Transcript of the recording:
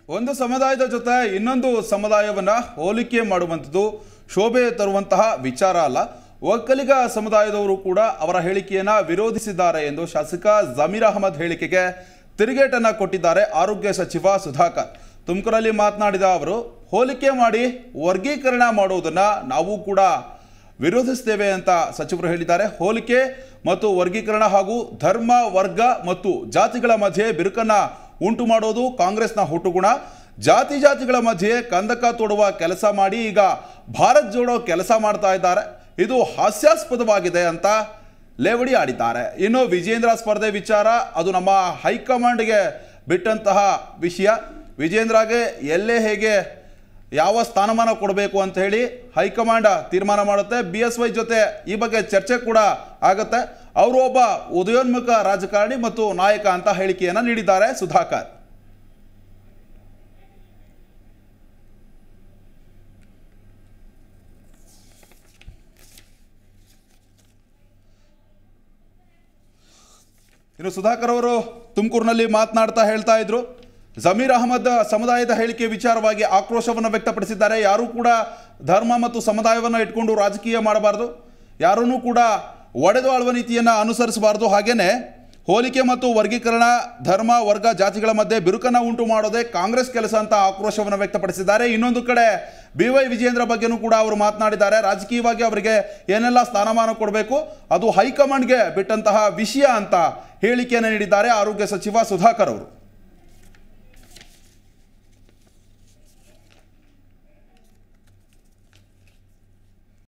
ಒಂದು ಸಮುದಾಯದ ಜೊತೆ ಇನ್ನೊಂದು ಸಮುದಾಯವನ್ನ ಹೋಲಿಕೆ ಮಾಡುವಂಥದ್ದು ಶೋಭೆ ತರುವಂತಹ ವಿಚಾರ ಅಲ್ಲ ಒಕ್ಕಲಿಗ ಸಮುದಾಯದವರು ಕೂಡ ಅವರ ಹೇಳಿಕೆಯನ್ನ ವಿರೋಧಿಸಿದ್ದಾರೆ ಎಂದು ಶಾಸಕ ಜಮೀರ್ ಅಹಮದ್ ಹೇಳಿಕೆಗೆ ತಿರುಗೇಟನ್ನ ಕೊಟ್ಟಿದ್ದಾರೆ ಆರೋಗ್ಯ ಸಚಿವ ಸುಧಾಕರ್ ತುಮಕೂರಲ್ಲಿ ಮಾತನಾಡಿದ ಅವರು ಹೋಲಿಕೆ ಮಾಡಿ ವರ್ಗೀಕರಣ ಮಾಡುವುದನ್ನ ನಾವು ಕೂಡ ವಿರೋಧಿಸ್ತೇವೆ ಅಂತ ಸಚಿವರು ಹೇಳಿದ್ದಾರೆ ಹೋಲಿಕೆ ಮತ್ತು ವರ್ಗೀಕರಣ ಹಾಗೂ ಧರ್ಮ ವರ್ಗ ಮತ್ತು ಜಾತಿಗಳ ಮಧ್ಯೆ ಬಿರುಕನ್ನ ಉಂಟು ಮಾಡೋದು ಕಾಂಗ್ರೆಸ್ನ ಹುಟ್ಟುಗುಣ ಜಾತಿ ಜಾತಿಗಳ ಮಧ್ಯೆ ಕಂದಕ ತೋಡುವ ಕೆಲಸ ಮಾಡಿ ಈಗ ಭಾರತ್ ಜೋಡೋ ಕೆಲಸ ಮಾಡ್ತಾ ಇದ್ದಾರೆ ಇದು ಹಾಸ್ಯಾಸ್ಪದವಾಗಿದೆ ಅಂತ ಲೇವಡಿ ಆಡಿದ್ದಾರೆ ಇನ್ನು ವಿಜೇಂದ್ರ ಸ್ಪರ್ಧೆ ವಿಚಾರ ಅದು ನಮ್ಮ ಹೈಕಮಾಂಡ್ಗೆ ಬಿಟ್ಟಂತಹ ವಿಷಯ ವಿಜೇಂದ್ರಗೆ ಎಲ್ಲೇ ಹೇಗೆ ಯಾವ ಸ್ಥಾನಮಾನ ಕೊಡಬೇಕು ಅಂತ ಹೇಳಿ ಹೈಕಮಾಂಡ್ ತೀರ್ಮಾನ ಮಾಡುತ್ತೆ ಬಿ ಎಸ್ ವೈ ಜೊತೆ ಈ ಬಗ್ಗೆ ಚರ್ಚೆ ಕೂಡ ಆಗುತ್ತೆ ಅವರು ಒಬ್ಬ ಉದಯೋನ್ಮುಖ ರಾಜಕಾರಣಿ ಮತ್ತು ನಾಯಕ ಅಂತ ಹೇಳಿಕೆಯನ್ನು ನೀಡಿದ್ದಾರೆ ಸುಧಾಕರ್ ಇನ್ನು ಸುಧಾಕರ್ ಅವರು ತುಮಕೂರಿನಲ್ಲಿ ಮಾತನಾಡ್ತಾ ಹೇಳ್ತಾ ಇದ್ರು ಜಮೀರ್ ಅಹಮದ್ ಸಮುದಾಯದ ಹೇಳಿಕೆ ವಿಚಾರವಾಗಿ ಆಕ್ರೋಶವನ್ನು ವ್ಯಕ್ತಪಡಿಸಿದ್ದಾರೆ ಯಾರೂ ಕೂಡ ಧರ್ಮ ಮತ್ತು ಸಮುದಾಯವನ್ನು ಇಟ್ಕೊಂಡು ರಾಜಕೀಯ ಮಾಡಬಾರ್ದು ಯಾರನ್ನೂ ಕೂಡ ಒಡೆದು ಆಳುವ ನೀತಿಯನ್ನು ಅನುಸರಿಸಬಾರ್ದು ಹಾಗೇನೆ ಹೋಲಿಕೆ ಮತ್ತು ವರ್ಗೀಕರಣ ಧರ್ಮ ವರ್ಗ ಜಾತಿಗಳ ಮಧ್ಯೆ ಬಿರುಕನ್ನು ಉಂಟು ಮಾಡೋದೇ ಕಾಂಗ್ರೆಸ್ ಕೆಲಸ ಅಂತ ಆಕ್ರೋಶವನ್ನು ವ್ಯಕ್ತಪಡಿಸಿದ್ದಾರೆ ಇನ್ನೊಂದು ಕಡೆ ಬಿ ವೈ ವಿಜೇಂದ್ರ ಬಗ್ಗೆನೂ ಕೂಡ ಅವರು ಮಾತನಾಡಿದ್ದಾರೆ ರಾಜಕೀಯವಾಗಿ ಅವರಿಗೆ ಏನೆಲ್ಲ ಸ್ಥಾನಮಾನ ಕೊಡಬೇಕು ಅದು ಹೈಕಮಾಂಡ್ಗೆ ಬಿಟ್ಟಂತಹ ವಿಷಯ ಅಂತ ಹೇಳಿಕೆಯನ್ನು ನೀಡಿದ್ದಾರೆ ಆರೋಗ್ಯ ಸಚಿವ ಸುಧಾಕರ್ ಅವರು